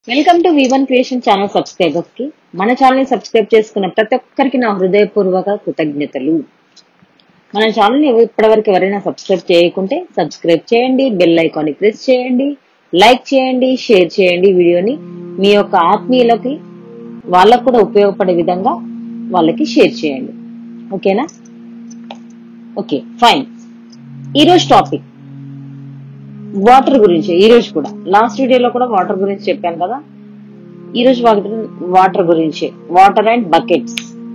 welcome to one creation channel subscribers కి మన channel ని సబ్స్క్రైబ్ చేసుకున్న ప్రతి ఒక్కరికి నా హృదయపూర్వక కృతజ్ఞతలు మన ఛానల్ ని ఇప్పటివరకు ఎవరైనా సబ్స్క్రైబ్ చేయకుంటే సబ్స్క్రైబ్ చేయండి బెల్ ఐకాన్ ని ప్రెస్ చేయండి లైక్ చేయండి షేర్ చేయండి వీడియోని మీ యొక్క ఆత్మీయులకి వాళ్ళకు కూడా ఉపయోగపడే విధంగా వాళ్ళకి షేర్ చేయండి ఓకేనా ఓకే ఫైన్ ఈరోజు టాపిక్ వాటర్ గురించి ఈ రోజు కూడా లాస్ట్ వీడియోలో కూడా వాటర్ గురించి చెప్పాను కదా ఈ రోజు వాటర్ గురించి వాటర్ అండ్ బకెట్స్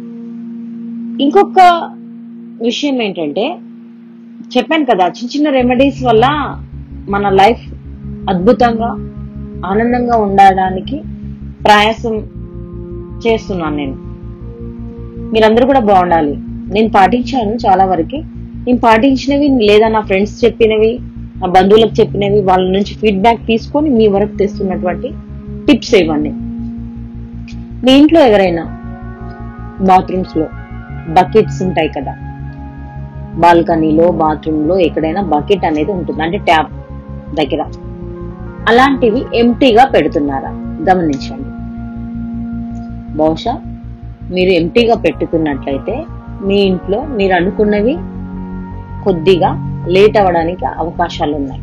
ఇంకొక విషయం ఏంటంటే చెప్పాను కదా చిన్న చిన్న రెమెడీస్ వల్ల మన లైఫ్ అద్భుతంగా ఆనందంగా ఉండడానికి ప్రయాసం చేస్తున్నాను నేను మీరందరూ కూడా బాగుండాలి నేను పాటించాను చాలా వరకు నేను పాటించినవి లేదా నా ఫ్రెండ్స్ చెప్పినవి నా బంధువులకు చెప్పినవి వాళ్ళ నుంచి ఫీడ్బ్యాక్ తీసుకొని మీ వరకు తెస్తున్నటువంటి టిప్స్ ఇవన్నీ మీ ఇంట్లో ఎవరైనా బాత్రూమ్స్ లో బకెట్స్ ఉంటాయి కదా బాల్కనీలో బాత్రూమ్ లో ఎక్కడైనా బకెట్ అనేది ఉంటుంది అంటే ట్యాప్ దగ్గర అలాంటివి ఎంటీగా పెడుతున్నారా గమనించండి బహుశా మీరు ఎంటీగా పెట్టుకున్నట్లయితే మీ ఇంట్లో మీరు అనుకున్నవి కొద్దిగా లేట్ అవ్వడానికి అవకాశాలు ఉన్నాయి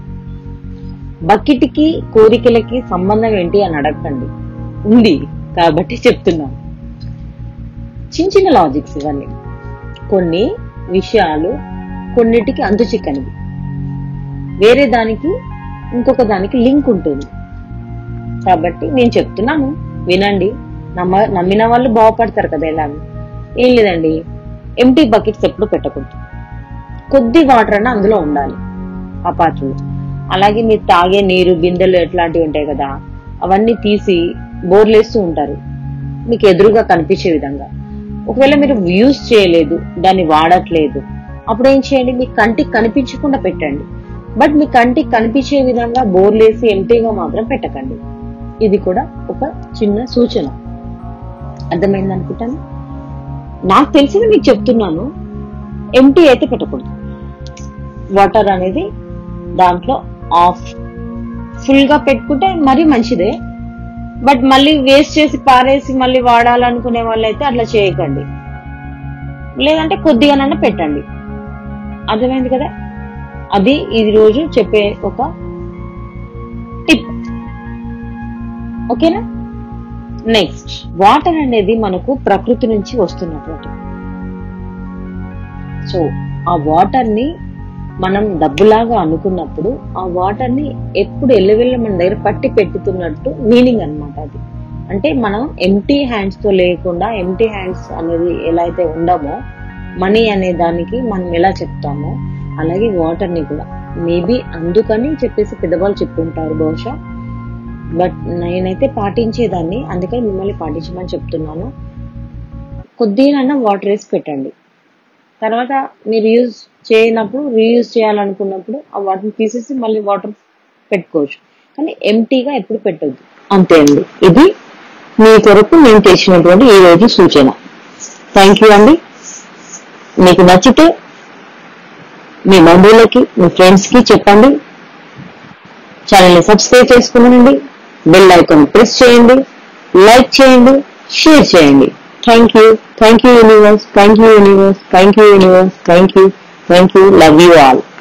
బకెట్కి కోరికలకి సంబంధం ఏంటి అని అడగండి ఉంది కాబట్టి చెప్తున్నాను చిన్న చిన్న లాజిక్స్ ఇవన్నీ కొన్ని విషయాలు కొన్నిటికి అంతు చిక్కనివి వేరే దానికి ఇంకొక దానికి లింక్ ఉంటుంది కాబట్టి నేను చెప్తున్నాను వినండి నమ్మ నమ్మిన వాళ్ళు బాగుపడతారు కదా ఎలాగో ఏం లేదండి ఎంటీ బకెట్స్ ఎప్పుడు పెట్టకూడదు కొద్ది వాటర్ అన్న అందులో ఉండాలి ఆ పాత్రలో అలాగే మీరు తాగే నీరు బిందెలు ఎట్లాంటివి ఉంటాయి కదా అవన్నీ తీసి బోర్లేస్తూ ఉంటారు మీకు ఎదురుగా కనిపించే విధంగా ఒకవేళ మీరు యూజ్ చేయలేదు దాన్ని వాడట్లేదు అప్పుడు ఏం చేయండి మీ కంటికి కనిపించకుండా పెట్టండి బట్ మీ కంటికి కనిపించే విధంగా బోర్లేసి ఎంటీగా మాత్రం పెట్టకండి ఇది కూడా ఒక చిన్న సూచన అర్థమైంది అనుకుంటాను నాకు తెలిసింది మీకు చెప్తున్నాను ఎంటీ అయితే పెట్టకూడదు వాటర్ అనేది దాంట్లో ఆఫ్ ఫుల్ గా పెట్టుకుంటే మరీ మంచిదే బట్ మళ్ళీ వేస్ట్ చేసి పారేసి మళ్ళీ వాడాలనుకునే వాళ్ళైతే అట్లా చేయకండి లేదంటే కొద్దిగానన్నా పెట్టండి అర్థమైంది కదా అది ఇది రోజు చెప్పే ఒక టిప్ ఓకేనా నెక్స్ట్ వాటర్ అనేది మనకు ప్రకృతి నుంచి వస్తున్నటువంటి సో ఆ వాటర్ ని మనం డబ్బులాగా అనుకున్నప్పుడు ఆ వాటర్ ని ఎప్పుడు ఎల్లవెల్ల మన దగ్గర పట్టి పెట్టుతున్నట్టు మీనింగ్ అన్నమాట అది అంటే మనం ఎంటీ హ్యాండ్స్ తో లేకుండా ఎంటీ హ్యాండ్స్ అనేది ఎలా అయితే ఉండమో మనీ అనే దానికి మనం ఎలా చెప్తామో అలాగే వాటర్ ని కూడా మేబీ అందుకని చెప్పేసి పెద్దవాళ్ళు చెప్పుంటారు బహుశా బట్ నేనైతే పాటించేదాన్ని అందుకని మిమ్మల్ని పాటించమని చెప్తున్నాను కొద్దిగా వాటర్ వేసి పెట్టండి తర్వాత మీరు యూజ్ చేయనప్పుడు రీయూజ్ చేయాలనుకున్నప్పుడు ఆ వాటర్ని తీసేసి మళ్ళీ వాటర్ పెట్టుకోవచ్చు కానీ ఎంటీగా ఎప్పుడు పెట్టద్దు అంతే అండి ఇది మీ కొరకు నేను చేసినటువంటి ఈ రోజు సూచన థ్యాంక్ యూ అండి మీకు నచ్చితే మీ బంధువులకి మీ ఫ్రెండ్స్ కి చెప్పండి ఛానల్ని సబ్స్క్రైబ్ చేసుకునండి బెల్ ఐకాన్ ప్రెస్ చేయండి లైక్ చేయండి షేర్ చేయండి thank you thank you universe thank you universe thank you universe thank you thank you love you all